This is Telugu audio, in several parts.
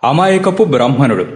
అమాయకపు బ్రాహ్మణుడు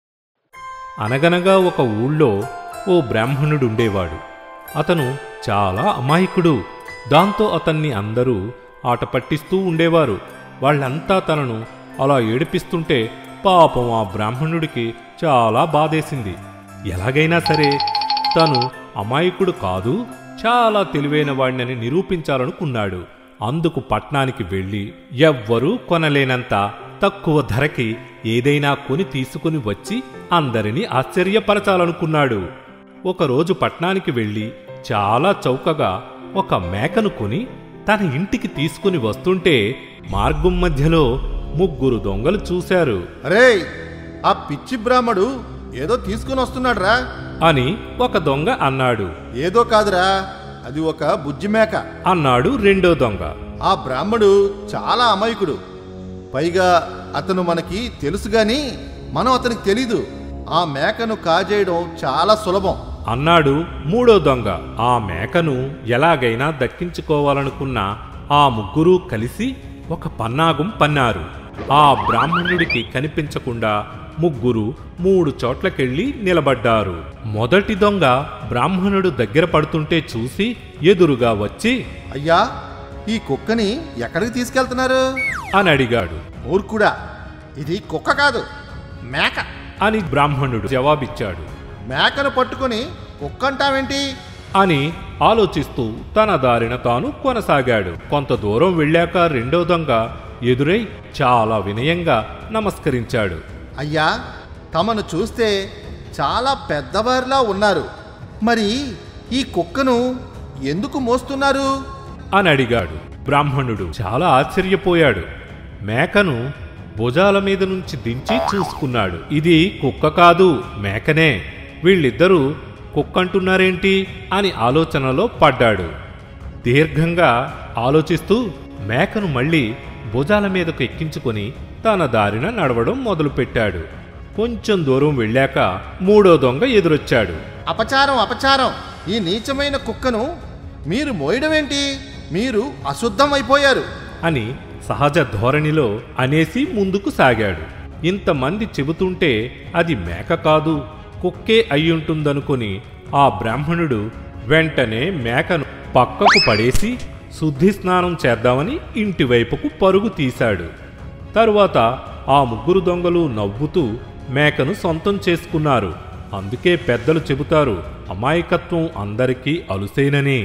అనగనగా ఒక ఊళ్ళో ఓ బ్రాహ్మణుడుండేవాడు అతను చాలా అమాయకుడు దాంతో అతన్ని అందరూ ఆట పట్టిస్తూ ఉండేవారు వాళ్ళంతా తనను అలా ఏడిపిస్తుంటే పాపం ఆ బ్రాహ్మణుడికి చాలా బాధేసింది ఎలాగైనా సరే తను అమాయకుడు కాదు చాలా తెలివైన వాడినని నిరూపించాలనుకున్నాడు అందుకు పట్నానికి వెళ్ళి ఎవ్వరూ కొనలేనంత తక్కువ ధరకి ఏదైనా కొని తీసుకుని వచ్చి అందరినీ ఆశ్చర్యపరచాలనుకున్నాడు ఒకరోజు పట్నానికి వెళ్ళి చాలా చౌకగా ఒక మేకను కొని తన ఇంటికి తీసుకుని వస్తుంటే మార్గం మధ్యలో ముగ్గురు దొంగలు చూశారు అరే ఆ పిచ్చి బ్రాహ్మడు ఏదో తీసుకుని వస్తున్నాడురా అని ఒక దొంగ అన్నాడు ఏదో కాదురా అది ఒక బుజ్జి మేక అన్నాడు రెండో దొంగ ఆ బ్రాహ్మడు చాలా అమాయకుడు పైగా అతను మనకి తెలుసు గాని మనం అతనికి తెలీదు ఆ మేకను కాజేయడం చాలా సులభం అన్నాడు మూడో దొంగ ఆ మేకను ఎలాగైనా దక్కించుకోవాలనుకున్న ఆ ముగ్గురూ కలిసి ఒక పన్నాగం పన్నారు ఆ బ్రాహ్మణుడికి కనిపించకుండా ముగ్గురు మూడు చోట్లకెళ్ళి నిలబడ్డారు మొదటి దొంగ బ్రాహ్మణుడు దగ్గర పడుతుంటే చూసి ఎదురుగా వచ్చి అయ్యా ఈ కుక్కని ఎక్కడికి తీసుకెళ్తున్నారు అని అడిగాడు ఊరుకుడా ఇది కుక్క కాదు మేక అని బ్రాహ్మణుడు జవాబిచ్చాడు మేకను పట్టుకొని కుక్క అంటావేంటి అని ఆలోచిస్తూ తన దారిన తాను కొనసాగాడు కొంత దూరం వెళ్ళాక రెండో దొంగ ఎదురై చాలా వినయంగా నమస్కరించాడు అయ్యా తమను చూస్తే చాలా పెద్దవారిలా ఉన్నారు మరి ఈ కుక్కను ఎందుకు మోస్తున్నారు అని అడిగాడు బ్రాహ్మణుడు చాలా ఆశ్చర్యపోయాడు మేకను భుజాల మీద నుంచి దించి చూసుకున్నాడు ఇది కుక్క కాదు మేకనే వీళ్ళిద్దరూ కుక్కంటున్నారేంటి అని ఆలోచనలో పడ్డాడు దీర్ఘంగా ఆలోచిస్తూ మేకను మళ్ళీ భుజాల మీదకు ఎక్కించుకొని తన దారిన నడవడం మొదలుపెట్టాడు కొంచెం దూరం వెళ్ళాక మూడో దొంగ ఎదురొచ్చాడు అపచారం అపచారం ఈ నీచమైన కుక్కను మీరు మోయడమేంటి మీరు అశుద్ధం అయిపోయారు అని సహజ ధోరణిలో అనేసి ముందుకు సాగాడు ఇంతమంది చెబుతుంటే అది మేక కాదు కుక్కే అయ్యుంటుందనుకుని ఆ బ్రాహ్మణుడు వెంటనే మేకను పక్కకు పడేసి శుద్ధి స్నానం చేద్దామని ఇంటివైపుకు పరుగు తీశాడు తరువాత ఆ ముగ్గురు దొంగలు నవ్వుతూ మేకను సొంతం చేసుకున్నారు అందుకే పెద్దలు చెబుతారు అమాయకత్వం అందరికీ అలుసేనని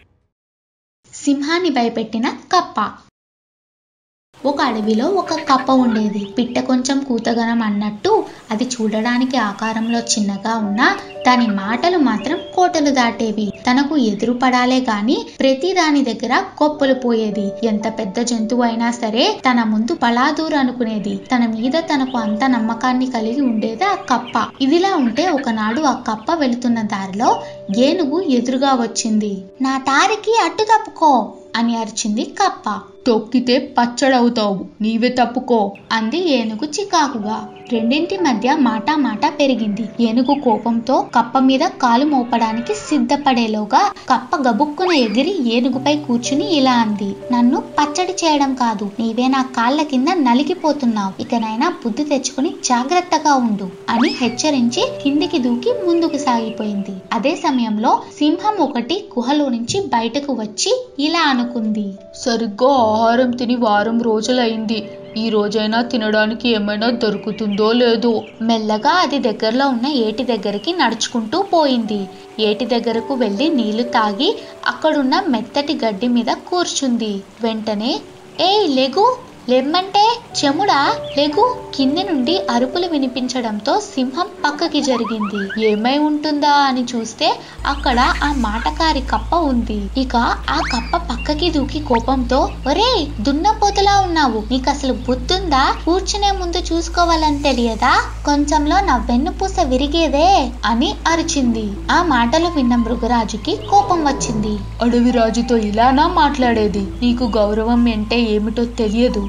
సింహాన్ని భయపెట్టిన కప్ప ఒక అడవిలో ఒక కప్ప ఉండేది పిట్ట కొంచెం కూతగనం అన్నట్టు అది చూడడానికి ఆకారంలో చిన్నగా ఉన్నా దాని మాటలు మాత్రం కోటలు దాటేవి తనకు ఎదురు పడాలే గాని ప్రతి దాని దగ్గర కొప్పలు పోయేది ఎంత పెద్ద జంతువు అయినా సరే తన ముందు పలాదూరు అనుకునేది తన మీద తనకు అంత నమ్మకాన్ని కలిగి ఉండేది ఆ కప్ప ఇదిలా ఉంటే ఒకనాడు ఆ కప్ప వెళుతున్న దారిలో ఏనుగు ఎదురుగా వచ్చింది నా దారికి అడ్డు తప్పుకో అని అరిచింది కప్ప తొక్కితే పచ్చడవుతావు నీవే తప్పుకో అంది ఏనుగు చికాకుగా రెండింటి మధ్య మాట మాట పెరిగింది ఏనుగు కోపంతో కప్ప మీద కాలు మోపడానికి సిద్ధపడేలోగా కప్ప గబుక్కున ఎగిరి ఏనుగుపై కూర్చుని ఇలా అంది నన్ను పచ్చడి చేయడం కాదు నీవే నా కాళ్ళ కింద నలిగిపోతున్నావు ఇకనైనా బుద్ధి తెచ్చుకుని జాగ్రత్తగా ఉండు అని హెచ్చరించి కిందికి దూకి ముందుకు సాగిపోయింది అదే సమయంలో సింహం ఒకటి గుహలో నుంచి బయటకు వచ్చి ఇలా అనుకుంది సరిగ్గా ఆహారం తిని వారం రోజులైంది ఈ రోజైనా తినడానికి ఏమైనా దొరుకుతుందో లేదో మెల్లగా అది దగ్గరలో ఉన్న ఏటి దగ్గరికి నడుచుకుంటూ పోయింది ఏటి దగ్గరకు వెళ్ళి నీళ్లు తాగి అక్కడున్న మెత్తటి గడ్డి మీద కూర్చుంది వెంటనే ఏయ్ లెగు లెమ్మంటే చెముడా లెగు కింది నుండి అరుపులు వినిపించడంతో సింహం పక్కకి జరిగింది ఏమై ఉంటుందా అని చూస్తే అక్కడ ఆ మాటకారి కప్ప ఉంది ఇక ఆ కప్ప పక్కకి దూకి కోపంతో ఒరే దున్నపోతలా ఉన్నావు నీకు అసలు బుద్ధుందా కూర్చునే ముందు చూసుకోవాలని తెలియదా కొంచెంలో నా వెన్నుపూస విరిగేదే అని అరిచింది ఆ మాటలు విన్న మృగరాజుకి కోపం వచ్చింది అడవి రాజుతో ఇలానా మాట్లాడేది నీకు గౌరవం అంటే ఏమిటో తెలియదు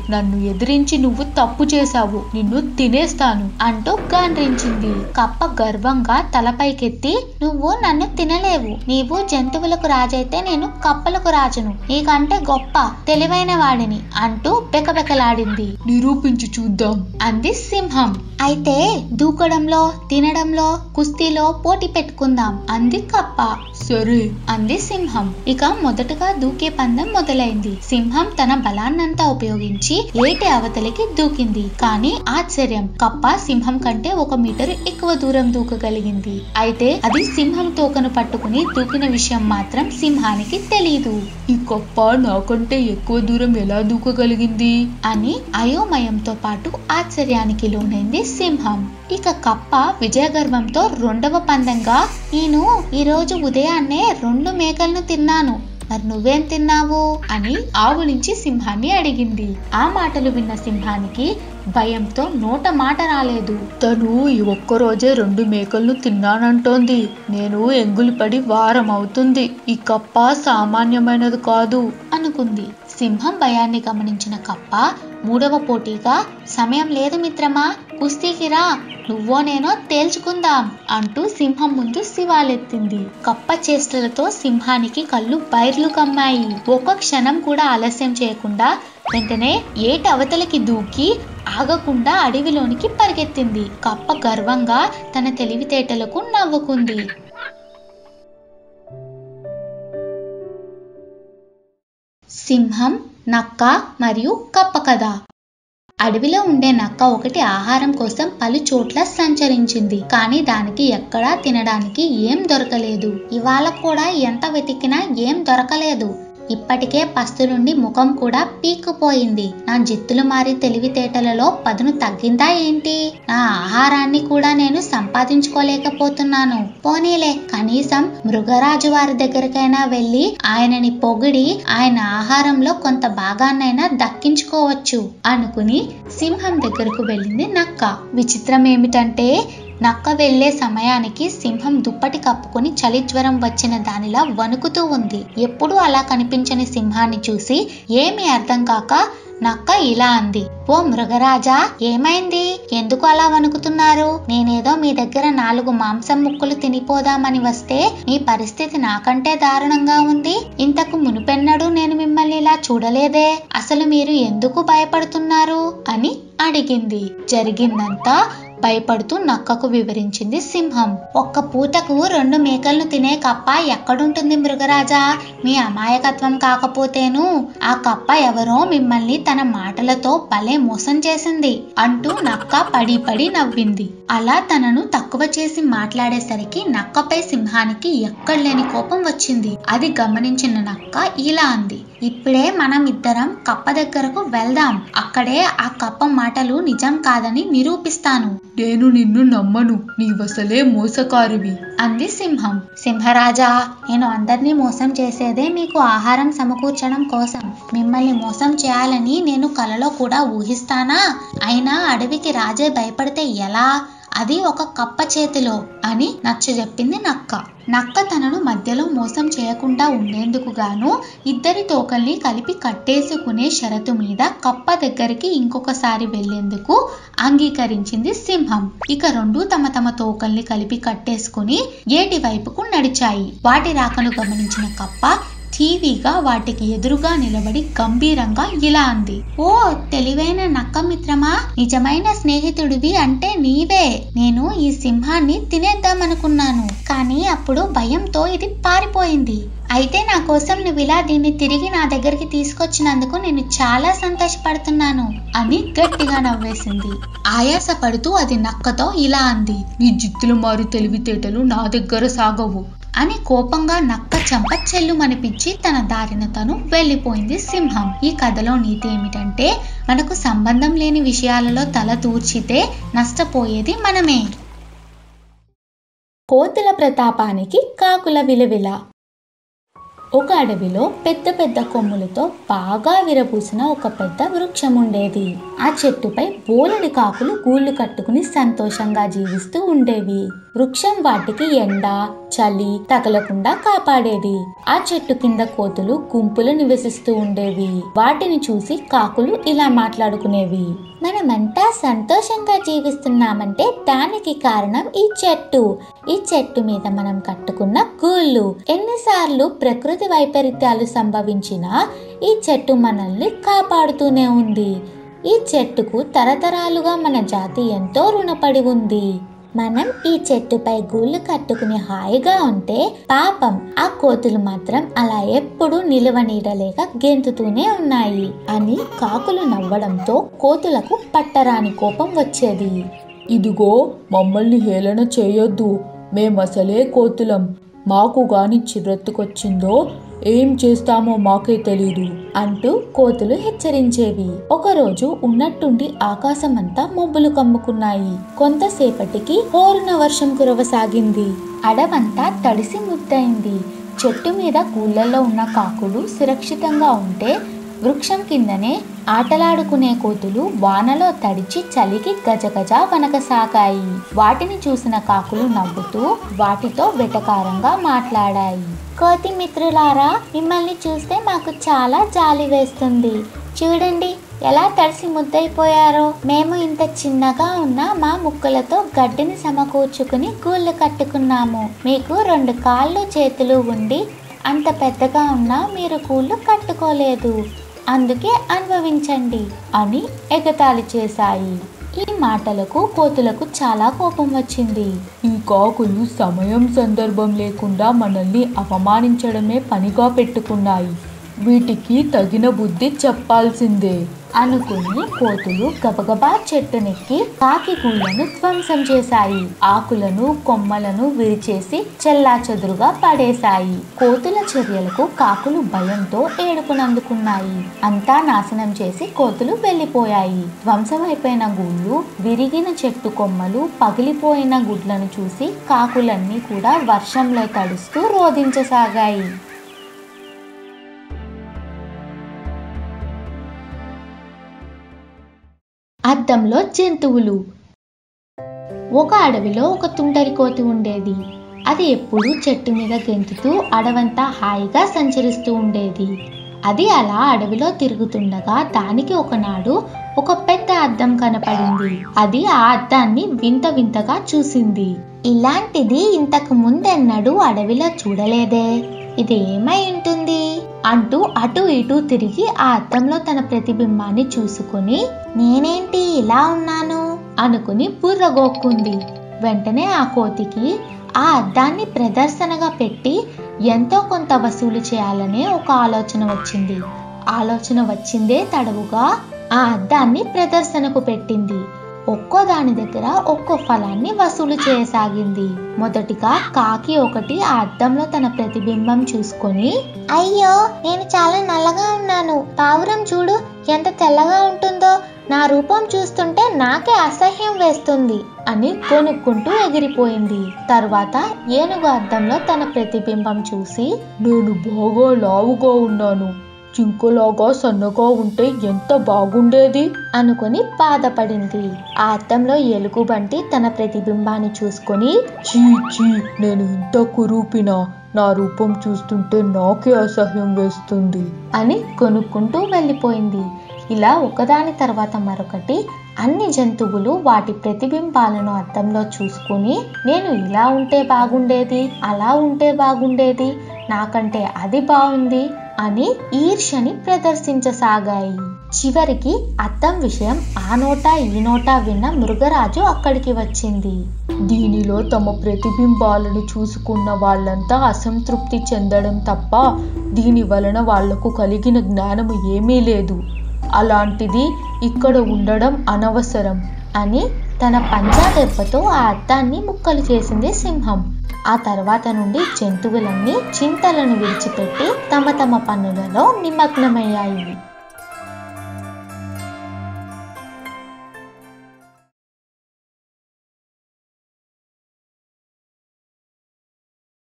నన్ను ఎదిరించి నువ్వు తప్పు చేశావు నిన్ను తినేస్తాను అంటూ గాండ్రించింది కప్ప గర్వంగా తలపైకెత్తి నువ్వు నన్ను తినలేవు నీవు జంతువులకు రాజైతే నేను కప్పలకు రాజును నీకంటే గొప్ప తెలివైన వాడిని అంటూ బెకబెకలాడింది నిరూపించి చూద్దాం అంది సింహం అయితే దూకడంలో తినడంలో కుస్తీలో పోటీ పెట్టుకుందాం అంది కప్ప సరే అంది సింహం ఇక మొదటగా దూకే పందెం మొదలైంది సింహం తన బలాన్నంతా ఉపయోగించి ఏటి అవతలికి దూకింది కానీ ఆశ్చర్యం కప్ప సింహం కంటే ఒక మీటరు ఎక్కువ దూరం దూకగలిగింది అయితే అది సింహం తోకను పట్టుకుని దూకిన విషయం మాత్రం సింహానికి తెలియదు ఈ కప్ప నాకంటే ఎక్కువ దూరం ఎలా దూకగలిగింది అని అయోమయంతో పాటు ఆశ్చర్యానికి లోనైంది సింహం ఇక కప్ప విజయగర్వంతో రెండవ పందెంగా నేను ఈరోజు ఉదయాన్నే రెండు మేకలను తిన్నాను మరి నువ్వేం తిన్నావు అని ఆవు నుంచి సింహాన్ని అడిగింది ఆ మాటలు విన్న సింహానికి భయంతో నోట మాట రాలేదు తను ఈ ఒక్క రోజే రెండు మేకలను తిన్నానంటోంది నేను ఎంగులు పడి వారం అవుతుంది ఈ కప్ప సామాన్యమైనది కాదు అనుకుంది సింహం భయాన్ని గమనించిన కప్ప మూడవ పోటీగా సమయం లేదు మిత్రమా కుస్తీకి రా నువ్వో నేనో తేల్చుకుందాం అంటూ సింహం ముందు శివాలెత్తింది కప్ప చేష్టలతో సింహానికి కళ్ళు బైర్లు కమ్మాయి ఒక క్షణం కూడా ఆలస్యం చేయకుండా వెంటనే ఏటి అవతలకి దూకి ఆగకుండా అడవిలోనికి పరిగెత్తింది కప్ప గర్వంగా తన తెలివితేటలకు నవ్వుకుంది సింహం నక్క మరియు కప్ప కథ అడవిలో ఉండే నక్క ఒకటి ఆహారం కోసం పలు చోట్ల సంచరించింది కానీ దానికి ఎక్కడా తినడానికి ఏం దొరకలేదు ఇవాళ కూడా ఎంత వెతికినా ఏం దొరకలేదు ఇప్పటికే పస్తులుండి ముఖం కూడా పీక్కుపోయింది నా జిత్తులు మారి తెలివితేటలలో పదును తగ్గిందా ఏంటి నా ఆహారాన్ని కూడా నేను సంపాదించుకోలేకపోతున్నాను పోనీలే కనీసం మృగరాజు వారి దగ్గరికైనా వెళ్ళి ఆయనని పొగిడి ఆయన ఆహారంలో కొంత భాగాన్నైనా దక్కించుకోవచ్చు అనుకుని సింహం దగ్గరకు వెళ్ళింది నక్క విచిత్రం ఏమిటంటే నక్క వెళ్లే సమయానికి సింహం దుప్పటి కప్పుకొని చలి జ్వరం వచ్చిన దానిలా వణుకుతూ ఉంది ఎప్పుడూ అలా కనిపించని సింహాన్ని చూసి ఏమీ అర్థం కాక నక్క ఇలా అంది ఓ మృగరాజా ఏమైంది ఎందుకు అలా వణుకుతున్నారు నేనేదో మీ దగ్గర నాలుగు మాంసం ముక్కలు తినిపోదామని వస్తే మీ పరిస్థితి నాకంటే దారుణంగా ఉంది ఇంతకు మునుపెన్నడూ నేను మిమ్మల్ని ఇలా చూడలేదే అసలు మీరు ఎందుకు భయపడుతున్నారు అని అడిగింది జరిగిందంతా భయపడుతూ నక్కకు వివరించింది సింహం ఒక్క పూటకు రెండు మేకలను తినే కప్ప ఎక్కడుంటుంది మృగరాజా మీ అమాయకత్వం కాకపోతేను ఆ కప్ప ఎవరో మిమ్మల్ని తన మాటలతో భలే మోసం చేసింది అంటూ నక్క పడి పడి నవ్వింది అలా తనను తక్కువ చేసి మాట్లాడేసరికి నక్కపై సింహానికి ఎక్కడలేని కోపం వచ్చింది అది గమనించిన నక్క ఇలా అంది ఇప్పుడే మనం ఇద్దరం కప్ప దగ్గరకు వెళ్దాం అక్కడే ఆ కప్ప మాటలు నిజం కాదని నిరూపిస్తాను నేను నిన్ను నమ్మను నీవసలే మోసకారివి అంది సింహం సింహరాజా నేను అందరినీ మోసం చేసేదే మీకు ఆహారం సమకూర్చడం కోసం మిమ్మల్ని మోసం చేయాలని నేను కలలో కూడా ఊహిస్తానా అయినా అడవికి రాజే భయపడితే ఎలా అది ఒక కప్ప చేతిలో అని నచ్చజెప్పింది నక్క నక్క తనను మధ్యలో మోసం చేయకుండా ఉండేందుకు గాను ఇద్దరి తోకల్ని కలిపి కట్టేసుకునే షరతు మీద కప్ప దగ్గరికి ఇంకొకసారి వెళ్లేందుకు అంగీకరించింది సింహం ఇక రెండు తమ తమ తోకల్ని కలిపి కట్టేసుకుని ఏటి వైపుకు నడిచాయి వాటి రాకను గమనించిన కప్ప టీవీగా వాటికి ఎదురుగా నిలబడి గంభీరంగా ఇలా అంది ఓ తెలివైన నక్క మిత్రమా నిజమైన స్నేహితుడివి అంటే నీవే నేను ఈ సింహాన్ని తినేద్దామనుకున్నాను కానీ అప్పుడు భయంతో ఇది పారిపోయింది అయితే నా కోసం నువ్వు ఇలా దీన్ని తిరిగి నా దగ్గరికి తీసుకొచ్చినందుకు నేను చాలా సంతోషపడుతున్నాను అని గట్టిగా నవ్వేసింది ఆయాసపడుతూ అది నక్కతో ఇలా అంది నీ జిత్తులు మారి తెలివితేటలు నా దగ్గర సాగవు అని కోపంగా నక్క చెంప చెల్లుమనిపించి తన దారిన తను వెళ్ళిపోయింది సింహం ఈ కథలో నీతి ఏమిటంటే మనకు సంబంధం లేని విషయాలలో తల తూర్చితే నష్టపోయేది మనమే కోతుల ప్రతాపానికి కాకుల విలవిల ఒక అడవిలో పెద్ద పెద్ద కొమ్ములతో బాగా విరబూసిన ఒక పెద్ద వృక్షం ఉండేది ఆ చెట్టుపై బోలెడి కాకులు గూళ్ళు కట్టుకుని సంతోషంగా జీవిస్తూ ఉండేవి వృక్షం వాటికి ఎండ చలి తగలకుండా కాపాడేది ఆ చెట్టు కింద కోతులు గుంపులు నివసిస్తూ ఉండేవి వాటిని చూసి కాకులు ఇలా మాట్లాడుకునేవి మనమంతా సంతోషంగా జీవిస్తున్నామంటే దానికి కారణం ఈ చెట్టు ఈ చెట్టు మీద మనం కట్టుకున్న గూళ్ళు ఎన్నిసార్లు ప్రకృతి వైపరీత్యాలు సంభవించినా ఈ చెట్టు మనల్ని కాపాడుతూనే ఉంది ఈ చెట్టుకు తరతరాలుగా మన జాతి ఎంతో రుణపడి ఉంది మనం ఈ చెట్టుపై గూళ్ళు కట్టుకుని హాయిగా ఉంటే పాపం ఆ కోతులు మాత్రం అలా ఎప్పుడూ నిలువ నీడలేక గెంతుతూనే ఉన్నాయి అని కాకులు నవ్వడంతో కోతులకు పట్టరాని కోపం వచ్చేది ఇదిగో మమ్మల్ని హేళన చేయొద్దు మేమసలే కోతులం మాకు గాని చిర్రెత్తుకొచ్చిందో ఏం చేస్తామో మాకే తెలీదు అంటూ కోతులు హెచ్చరించేవి ఒకరోజు ఉన్నట్టుండి ఆకాశమంతా మబ్బులు కమ్ముకున్నాయి కొంతసేపటికి హోరున వర్షం కురవసాగింది అడవంతా తడిసి ముద్దయింది చెట్టు మీద కూళ్ళల్లో ఉన్న కాకులు సురక్షితంగా ఉంటే వృక్షం కిందనే ఆటలాడుకునే కోతులు వానలో తడిచి చలికి గజగజ వనకసాగాయి వాటిని చూసిన కాకులు నవ్వుతూ వాటితో వెటకారంగా మాట్లాడాయి కోతి మిత్రులారా మిమ్మల్ని చూస్తే మాకు చాలా జాలి వేస్తుంది చూడండి ఎలా తడిసి ముద్దయిపోయారో మేము ఇంత చిన్నగా ఉన్న మా ముక్కలతో గడ్డిని సమకూర్చుకుని గూళ్ళు కట్టుకున్నాము మీకు రెండు కాళ్ళు చేతులు ఉండి అంత పెద్దగా ఉన్నా మీరు గూళ్ళు కట్టుకోలేదు అందుకే అనుభవించండి అని ఎగతాళి చేశాయి ఈ మాటలకు కోతులకు చాలా కోపం వచ్చింది ఈ కాకులు సమయం సందర్భం లేకుండా మనల్ని అవమానించడమే పనిగా పెట్టుకున్నాయి వీటికి తగిన బుద్ధి చెప్పాల్సిందే అనుకుని కోతులు గబగబా చెట్టునెక్కి కాకి గూళ్ళను ధ్వంసం చేశాయి ఆకులను కొమ్మలను విరిచేసి చెల్లాచెదురుగా పడేశాయి కోతుల చర్యలకు కాకులు భయంతో ఏడుపునందుకున్నాయి అంతా నాశనం చేసి కోతులు వెళ్ళిపోయాయి ధ్వంసమైపోయిన గూళ్ళు విరిగిన చెట్టు కొమ్మలు పగిలిపోయిన గుడ్లను చూసి కాకులన్నీ కూడా వర్షంలో తడుస్తూ రోధించసాగాయి అద్దంలో జంతువులు ఒక అడవిలో ఒక తుంటరి కోతి ఉండేది అది ఎప్పుడూ చెట్టు మీద గెంతుతూ అడవంతా హాయిగా సంచరిస్తూ ఉండేది అది అలా అడవిలో తిరుగుతుండగా దానికి ఒకనాడు ఒక పెద్ద అద్దం కనపడింది అది ఆ అద్దాన్ని వింత వింతగా చూసింది ఇలాంటిది ఇంతకు ముందెన్నడూ అడవిలో చూడలేదే ఇది ఏమై ఉంటుంది అంటూ అటు ఇటు తిరిగి ఆ అద్దంలో తన ప్రతిబింబాన్ని చూసుకుని నేనేంటి ఇలా ఉన్నాను అనుకుని బుర్రగోక్కుంది వెంటనే ఆ కోతికి ఆ అద్దాన్ని ప్రదర్శనగా పెట్టి ఎంతో కొంత వసూలు చేయాలనే ఒక ఆలోచన వచ్చింది ఆలోచన వచ్చిందే తడవుగా ఆ అద్దాన్ని ప్రదర్శనకు పెట్టింది ఒక్కో దాని దగ్గర ఒక్కో ఫలాన్ని వసూలు చేయసాగింది మొదటిగా కాకి ఒకటి ఆ అద్దంలో తన ప్రతిబింబం చూసుకొని అయ్యో నేను చాలా నల్లగా ఉన్నాను పావురం చూడు ఎంత తెల్లగా ఉంటుందో నా రూపం చూస్తుంటే నాకే అసహ్యం వేస్తుంది అని కొనుక్కుంటూ ఎగిరిపోయింది తర్వాత ఏనుగు అద్దంలో తన ప్రతిబింబం చూసి నేను బాగా లావుగా ఉన్నాను జింకలాగా సన్నగా ఉంటే ఎంత బాగుండేది అనుకుని బాధపడింది ఆ అద్దంలో ఎలుగుబంటి తన ప్రతిబింబాన్ని చూసుకొని చీ చీ నేను ఇంత కురూపినా నా రూపం చూస్తుంటే నాకే అసహ్యం వేస్తుంది అని కొనుక్కుంటూ వెళ్ళిపోయింది ఇలా ఒకదాని తర్వాత మరొకటి అన్ని జంతువులు వాటి ప్రతిబింబాలను అద్దంలో చూసుకుని నేను ఇలా ఉంటే బాగుండేది అలా ఉంటే బాగుండేది నాకంటే అది బాగుంది అని ఈర్ష్యని ప్రదర్శించసాగాయి చివరికి అద్దం విషయం ఆ నోట ఈ నోట విన్న మృగరాజు అక్కడికి వచ్చింది దీనిలో తమ ప్రతిబింబాలను చూసుకున్న వాళ్ళంతా అసంతృప్తి చెందడం తప్ప దీని వలన వాళ్లకు కలిగిన జ్ఞానము ఏమీ లేదు అలాంటిది ఇక్కడ ఉండడం అనవసరం అని తన పంజా దెబ్బతో ఆ అద్దాన్ని ముక్కలు చేసింది సింహం ఆ తర్వాత నుండి జంతువులన్నీ చింతలను విడిచిపెట్టి తమ తమ పనులలో నిమగ్నమయ్యాయి